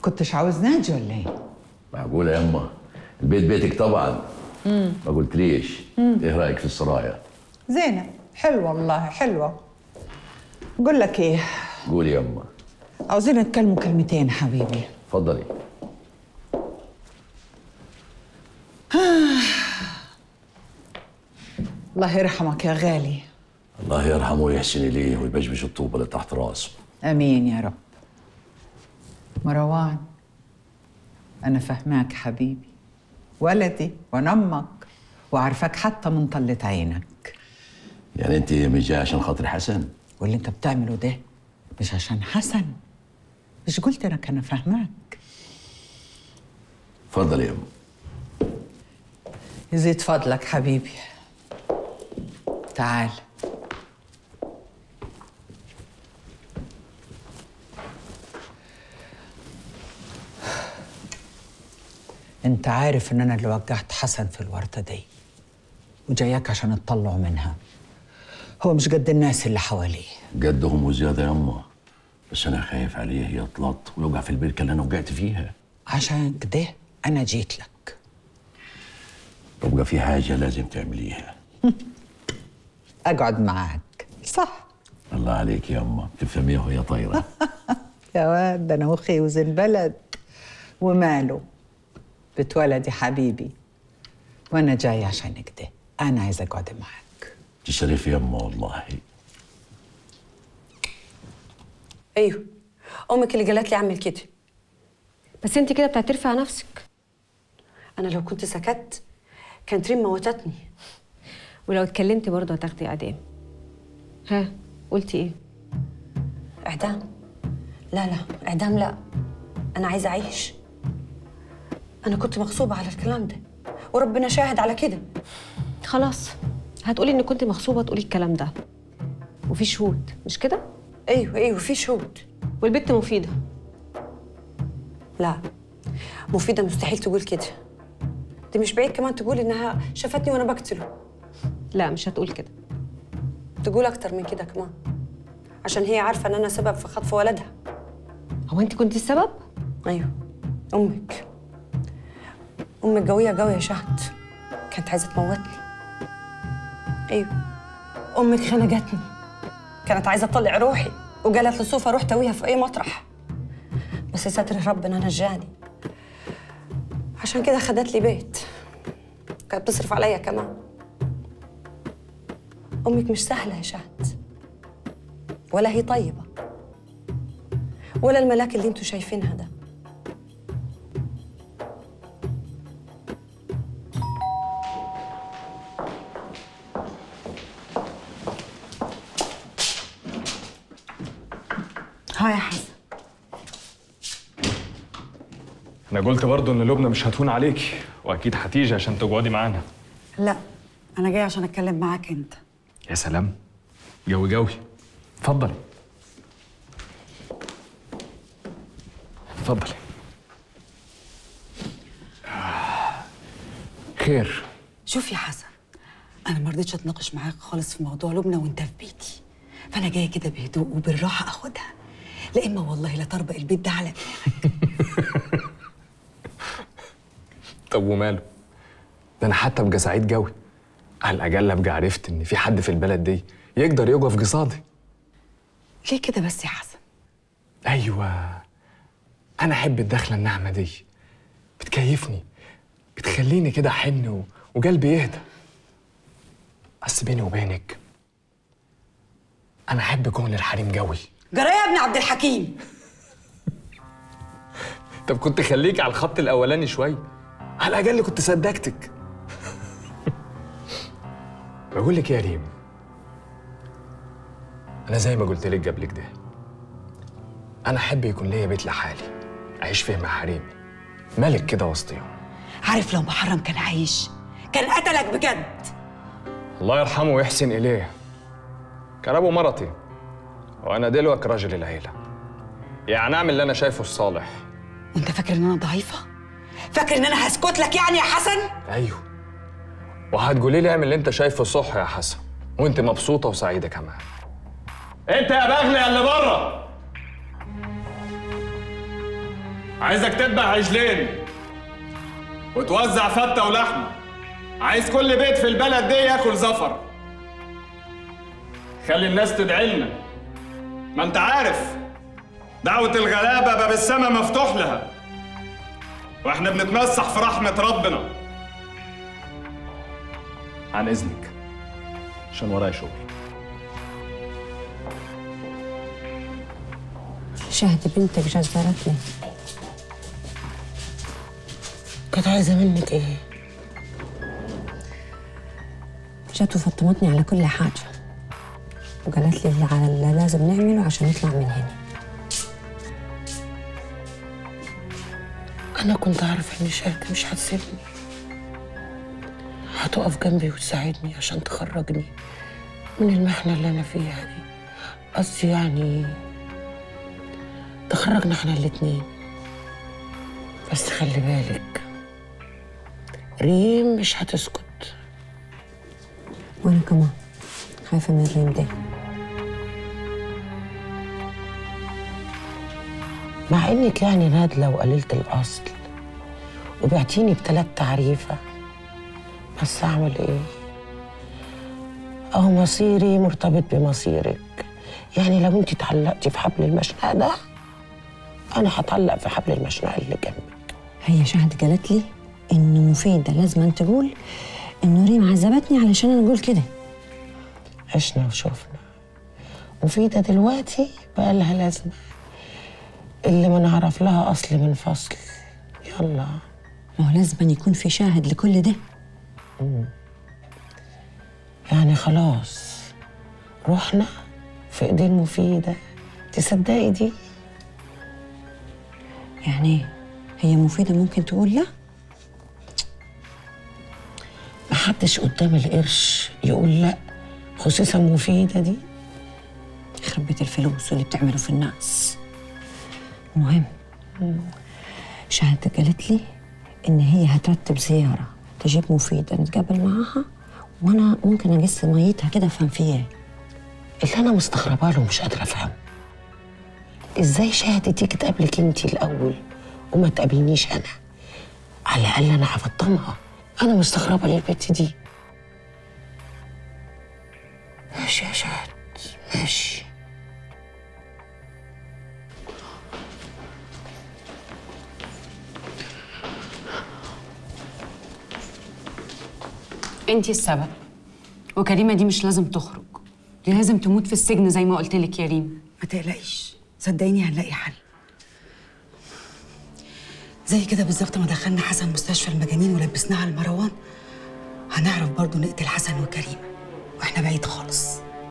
كنتش عاوز ناجي ولا ايه؟ معقولة يا أما البيت بيتك طبعا ما قلتليش إيه رأيك في السرايا زينة حلوة والله حلوة بقول لك ايه قولي يا أما عاوزين نتكلموا كلمتين حبيبي اتفضلي الله يرحمك يا غالي الله يرحمه ويحسن إليه ويبشبش الطوبة اللي تحت راسه امين يا رب مروان انا فهماك حبيبي ولدي وانا امك وعارفاك حتى من طلة عينك يعني أنت مش جاي عشان خاطر حسن واللي انت بتعمله ده مش عشان حسن مش قلت لك انا فهماك اتفضلي يا أما يزيد فضلك حبيبي تعال انت عارف ان انا اللي وجعت حسن في الورطه دي وجاياك عشان تطلعه منها هو مش قد الناس اللي حواليه جدهم وزيادة يا أما بس أنا خايف عليه يطلط ويوقع في البركة اللي أنا وقعت فيها عشان كده انا جيت لك يبقى في حاجة لازم تعمليها اقعد معاك صح الله عليك يا أما تفهميها وهي طايرة يا واد ده انا مخي وزن بلد وماله بتولد يا حبيبي وانا جاي عشان كده انا عايزه اقعد معاك تشرفي يا أما والله ايوه امك اللي قالت لي اعمل كده بس انت كده بتعترفي على نفسك انا لو كنت سكت كانت ريم موتتني ولو اتكلمتي برضه هتاخدي اعدام ها قلتي ايه اعدام لا لا اعدام لا انا عايزه اعيش انا كنت مغصوبه على الكلام ده وربنا شاهد على كده خلاص هتقولي ان كنت مغصوبه تقولي الكلام ده وفي شهود مش كده ايوه ايوه في شهود والبت مفيده لا مفيده مستحيل تقول كده دي مش بعيد كمان تقول انها شافتني وانا بقتله لا مش هتقول كده تقول اكتر من كده كمان عشان هي عارفه ان انا سبب في خطف ولدها هو انت كنت السبب ايوه امك امك قويه قوي يا شهد كانت عايزه تموتني ايوه امك خنقتني كانت عايزه تطلع روحي وقالت لصوفة روح تويها في اي مطرح بس ستر ربنا نجاني عشان كده خدت لي بيت كانت بتصرف عليا كمان امك مش سهله يا شهد ولا هي طيبه ولا الملاك اللي انتوا شايفينها ده ها يا حسن انا قلت برضو ان لبنى مش هتهون عليكي واكيد هتيجي عشان تقعدي معانا لا انا جاي عشان اتكلم معاك انت يا سلام جوي جوي اتفضلي اتفضلي خير شوف يا حسن انا ما رضيتش اتناقش معاك خالص في موضوع لبنى وانت في بيتي فانا جايه كده بهدوء وبالراحه اخدها لا اما والله لا طربق البيت ده على دماغك طب وماله ده انا حتى ابقى سعيد جوي على الاقل ابقى عرفت ان في حد في البلد دي يقدر يقف قصادي ليه كده بس يا حسن ايوه انا احب الدخله الناعمه دي بتكيفني بتخليني كده احن و- وقلبي يهدى بس بيني وبينك انا احب كون الحريم جوي جرى يا ابن عبد الحكيم طب كنت خليك على الخط الاولاني شويه على الاقل كنت صدقتك بقول لك يا ريم انا زي ما قلت لك قبل كده انا احب يكون ليا بيت لحالي اعيش فيه مع حريمي ملك كده وسطيهم عارف لو محرم كان عايش كان قتلك بجد الله يرحمه ويحسن اليه كان ابو مرتي وانا دلوقتي راجل العيله يعني اعمل اللي انا شايفه الصالح وانت فاكر ان انا ضعيفه فاكر ان انا هسكت لك يعني يا حسن ايوه وهتقولي لي اعمل اللي انت شايفه صح يا حسن وانت مبسوطه وسعيده كمان انت يا بغل يا اللي بره عايزك تذبح عجلين وتوزع فتة ولحمة عايز كل بيت في البلد دي ياكل زفر خلي الناس تدعي لنا ما انت عارف دعوة الغلابة باب السما مفتوح لها واحنا بنتمسح في رحمة ربنا عن اذنك عشان ورايا شغل شهد بنتك جزرتني كانت عايزة منك ايه؟ جت وفطمتني على كل حاجة وقالت لي على اللي لازم نعمله عشان نطلع من هنا أنا كنت عارفة إن شهد مش هتسيبني هتقف جنبي وتساعدني عشان تخرجني من المحنة اللي أنا فيها دي قصدي يعني تخرجنا احنا الاتنين بس خلي بالك ريم مش هتسكت وأنا كمان خايفة من ريم ده مع انك يعني نادلة وقليلة الأصل وبعتيني بتلات تعريفة بس أعمل إيه؟ أهو مصيري مرتبط بمصيرك يعني لو أنت اتعلقتي في حبل المشنقة ده أنا هتعلق في حبل المشنقة اللي جنبك هي شهد قالت لي إنه مفيدة لازم تقول إنه ريم عذبتني علشان أنا أقول كده عشنا وشوفنا مفيدة دلوقتي بقى لها لازمة اللي ما نعرف لها أصل من فصل يلا ما هو لازم يكون في شاهد لكل ده يعني خلاص روحنا في ايدين مفيدة تصدقي دي يعني إيه؟ هي مفيدة ممكن تقول لا محدش قدام القرش يقول لا خصوصا مفيدة دي يخرب بيت الفلوس واللي بتعمله في الناس المهم شهد قالت لي إن هي هترتب زيارة تجيب مفيدة نتقابل معاها وأنا ممكن أقص ميتها كده أفهم فيها إيه. اللي انا مستغربه له مش قادره افهمه ازاي شهد تيجي تقابلك انت الاول وما تقابلنيش انا على الاقل انا هفطمها انا مستغربه للبت دي ماشي يا شهد ماشي انتي السبب وكريمه دي مش لازم تخرج دي لازم تموت في السجن زي ما قلت لك يا ريم ما تقلقيش صدقيني هنلاقي حل زي كده بالظبط ما دخلنا حسن مستشفى المجانين ولبسناها على مروان هنعرف برضو نقتل حسن وكريمه واحنا بعيد خالص